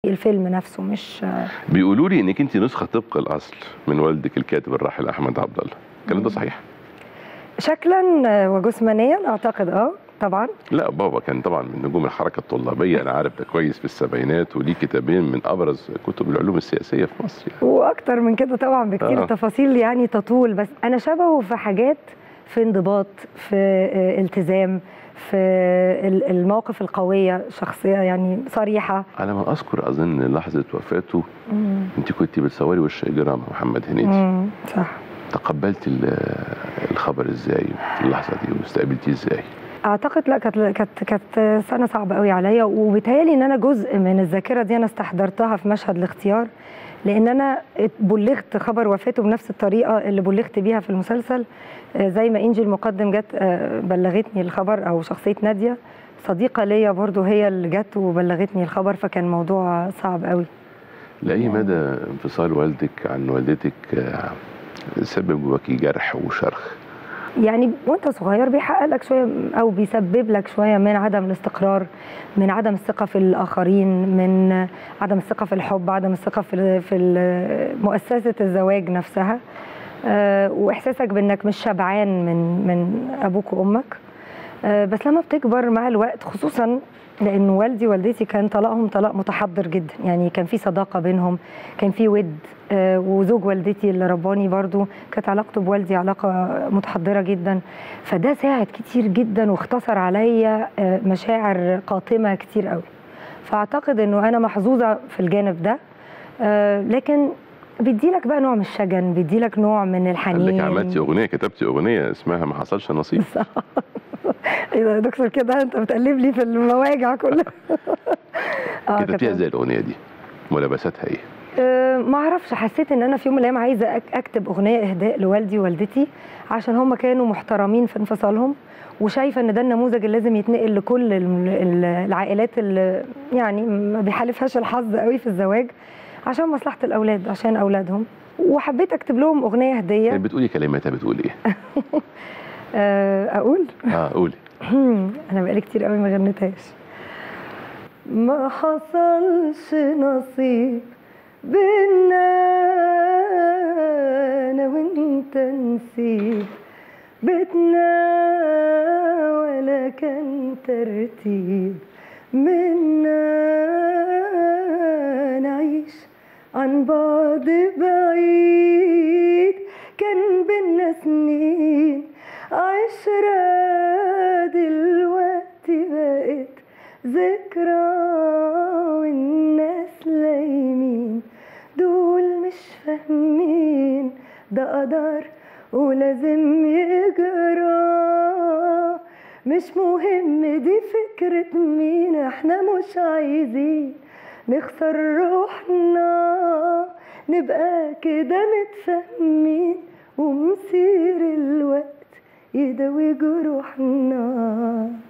الفيلم نفسه مش بيقولوا لي انك انت نسخه طبق الاصل من والدك الكاتب الراحل احمد عبد الله الكلام ده صحيح شكلا وجسمانيا اعتقد اه طبعا لا بابا كان طبعا من نجوم الحركه الطلابيه انا عارف ده كويس في السبعينات وليه كتابين من ابرز كتب العلوم السياسيه في مصر يعني. واكتر من كده طبعا بكتير آه. التفاصيل يعني تطول بس انا شبهه في حاجات في انضباط في آه، التزام في ال- المواقف القويه شخصيه يعني صريحه على ما اذكر اظن لحظه وفاته انت كنت بتصوري وش اجرام محمد هنيدي مم، صح تقبلت ال- الخبر ازاي في اللحظه دي واستقبلتيه ازاي اعتقد لا كانت كانت كانت سنه صعبه قوي عليا وبالتالي ان انا جزء من الذاكره دي انا استحضرتها في مشهد الاختيار لان انا بلغت خبر وفاته بنفس الطريقه اللي بلغت بيها في المسلسل آه، زي ما انجي المقدم جت آه، بلغتني الخبر او شخصيه ناديه صديقه ليا برضو هي اللي جت وبلغتني الخبر فكان موضوع صعب قوي لاي مدى انفصال والدك عن والدتك آه، سبب جواكي جرح وشرخ يعني وانت صغير بيحقق لك شويه او بيسبب لك شويه من عدم الاستقرار من عدم الثقه في الاخرين من عدم الثقه في الحب عدم الثقه في في ال- مؤسسه الزواج نفسها آه، واحساسك بانك مش شبعان من من ابوك وامك آه، بس لما بتكبر مع الوقت خصوصا لان والدي ووالدتي كان طلاقهم طلاق متحضر جدا يعني كان في صداقه بينهم كان في ود آه، وزوج والدتي اللي رباني برضو كانت علاقته بوالدي علاقه متحضره جدا فده ساعد كتير جدا واختصر عليا آه، مشاعر قاتمه كتير قوي فاعتقد انه انا محظوظه في الجانب ده آه، لكن بيديلك بقى نوع من الشجن بيديلك نوع من قال لك الحنين عملتي اغنيه كتبتي اغنيه اسمها ما حصلش نصيب صح ايه ده يا دكتور كده انت بتقلب لي في المواجع كلها اه كتبتيها كتبت. ازاي الاغنيه دي ملابساتها ايه أه ما اعرفش حسيت ان انا في يوم من الايام عايزه أك- اكتب اغنيه اهداء لوالدي ووالدتي عشان هم كانوا محترمين في انفصالهم وشايفه ان ده النموذج اللي لازم يتنقل لكل ال- ال- العائلات اللي يعني ما بيحالفهاش الحظ قوي في الزواج عشان مصلحه الاولاد عشان اولادهم وحبيت اكتب لهم اغنيه هديه كانت بتقولي كلماتها بتقول ايه أه اقول اه قولي انا بقالي كتير قوي ما غنيتهاش ما حصلش نصيب بينا انا وانت نسيب بيتنا ولا كان ترتيب منا نعيش عن بعض بعيد كان بينا سنين عشرة دلوقتي بقت ذكرى والناس لايمين دول مش فاهمين ده قدر ولازم يجرى مش مهم دي فكرة مين احنا مش عايزين نخسر روحنا نبقى كده متفاهمين ومسير الوقت يداوي جروحنا